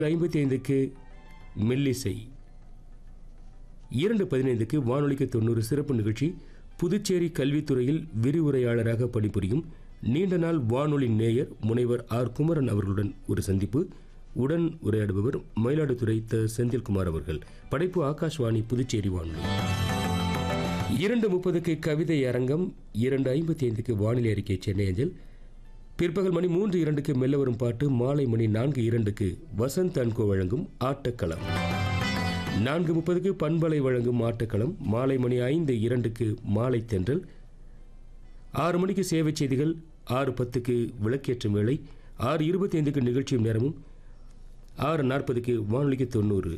ஐம்பத்தி ஐந்துக்கு மெல்லிசை இரண்டு பதினைந்துக்கு வானொலிக்கு தொண்ணூறு சிறப்பு நிகழ்ச்சி புதுச்சேரி கல்வித்துறையில் விரிவுரையாளராக பணிபுரியும் நீண்ட நாள் வானொலி நேயர் முனைவர் ஆர் குமரன் அவர்களுடன் ஒரு சந்திப்பு உடன் உரையாடுபவர் மயிலாடுதுறை த செந்தில்குமார் அவர்கள் படைப்பு ஆகாஷ்வாணி புதுச்சேரி வானொலி இரண்டு முப்பதுக்கு கவிதை அரங்கம் இரண்டு ஐம்பத்தி ஐந்துக்கு வானிலை அறிக்கை சென்னை அஞ்சல் பிற்பகல் மணி மூன்று இரண்டுக்கு மெல்ல வரும் பாட்டு மாலை மணி நான்கு இரண்டுக்கு வசந்த் அன்கோ வழங்கும் ஆட்டக்களம் நான்கு முப்பதுக்கு பண்பலை வழங்கும் ஆட்டக்களம் மாலை மணி ஐந்து இரண்டுக்கு மாலை தென்றல் ஆறு மணிக்கு சேவை செய்திகள் ஆறு பத்துக்கு விளக்கேற்றும் வேளை ஆறு இருபத்தி ஐந்துக்கு நிகழ்ச்சியும் நேரமும் ஆறு நாற்பதுக்கு வானொலிக்கு தொண்ணூறு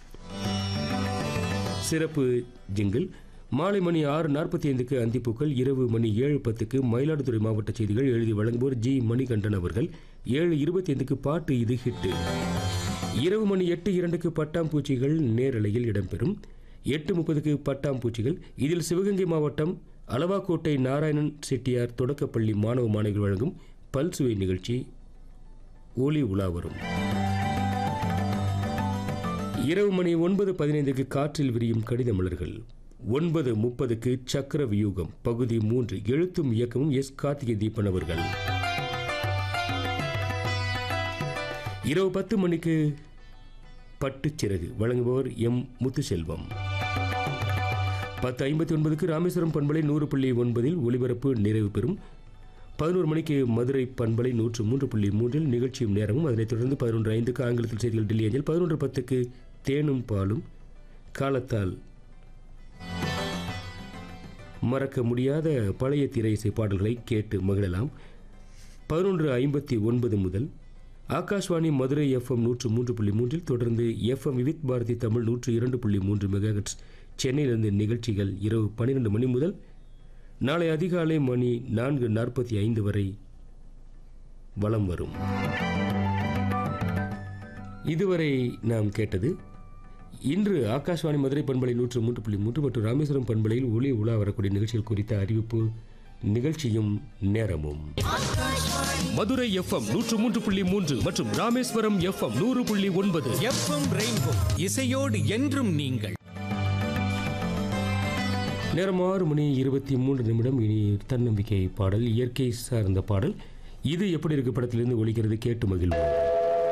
சிறப்பு ஜிங்கிள் மாலை மணி ஆறு நாற்பத்தி ஐந்துக்கு அந்திப்பூக்கள் இரவு மணி ஏழு பத்துக்கு மயிலாடுதுறை மாவட்ட செய்திகள் எழுதி வழங்குவோர் ஜி மணிகண்டன் அவர்கள் ஏழு இருபத்தி ஐந்துக்கு பாட்டு இது ஹிட்டு இரவு மணி எட்டு இரண்டுக்கு பட்டாம்பூச்சிகள் நேரலையில் இடம்பெறும் எட்டு முப்பதுக்கு பட்டாம்பூச்சிகள் இதில் சிவகங்கை மாவட்டம் அளவாக்கோட்டை நாராயணன் செட்டியார் தொடக்கப்பள்ளி மாணவ மாணவிகள் வழங்கும் பல்சுவை நிகழ்ச்சி ஒளி உலா வரும் இரவு மணி ஒன்பது பதினைந்துக்கு காற்றில் விரியும் கடித மலர்கள் ஒன்பது முப்பதுக்கு சக்கர வியூகம் பகுதி மூன்று எழுத்தும் இயக்கமும் எஸ் கார்த்திகை தீபன் அவர்கள் இரவு பத்து மணிக்கு பட்டுச்சிறகு வழங்குபவர் எம் முத்துசெல்வம் பத்து ஐம்பத்தி ஒன்பதுக்கு ராமேஸ்வரம் பண்பலை நூறு புள்ளி ஒன்பதில் ஒலிபரப்பு நிறைவு பெறும் பதினோரு மணிக்கு மதுரை பண்பலை நூற்று மூன்று புள்ளி மூன்றில் நிகழ்ச்சியும் நேரமும் அதனைத் தொடர்ந்து பதினொன்று ஐந்துக்கு ஆங்கிலத்தில் செய்திகள் டெல்லி அஞ்சல் பதினொன்று பத்துக்கு தேனும் பாலும் காலத்தால் மறக்க முடியாத பழைய திரை இசை பாடல்களை கேட்டு மகிழலாம் பதினொன்று ஐம்பத்தி ஒன்பது முதல் ஆகாஷ்வாணி மதுரை எஃப்எம் நூற்று மூன்று புள்ளி மூன்றில் தொடர்ந்து எஃப்எம் விவித் பாரதி தமிழ் நூற்று இரண்டு புள்ளி மூன்று மெகாஹெட்ஸ் சென்னையிலிருந்து நிகழ்ச்சிகள் இரவு பன்னிரெண்டு மணி முதல் நாளை அதிகாலை மணி நான்கு நாற்பத்தி ஐந்து வரை வலம் வரும் இதுவரை நாம் கேட்டது இன்று ஆகாஷ்வாணி மதுரை பண்பலை நூற்று மூன்று புள்ளி மூன்று மற்றும் ராமேஸ்வரம் பண்பலையில் ஒளி உலா வரக்கூடிய நிகழ்ச்சிகள் குறித்த அறிவிப்பு நிகழ்ச்சியும் நேரமும் மதுரை எஃப்எம் நூற்று மூன்று புள்ளி மூன்று மற்றும் ராமேஸ்வரம் எஃப்எம் நூறு புள்ளி ஒன்பது எஃப்எம் ரெயின்போ இசையோடு என்றும் நீங்கள் நேரம் ஆறு மணி இருபத்தி மூன்று நிமிடம் இனி தன்னம்பிக்கை பாடல் இயற்கை சார்ந்த பாடல் இது எப்படி இருக்கு படத்திலிருந்து ஒழிக்கிறது கேட்டு மகிழ்வோம்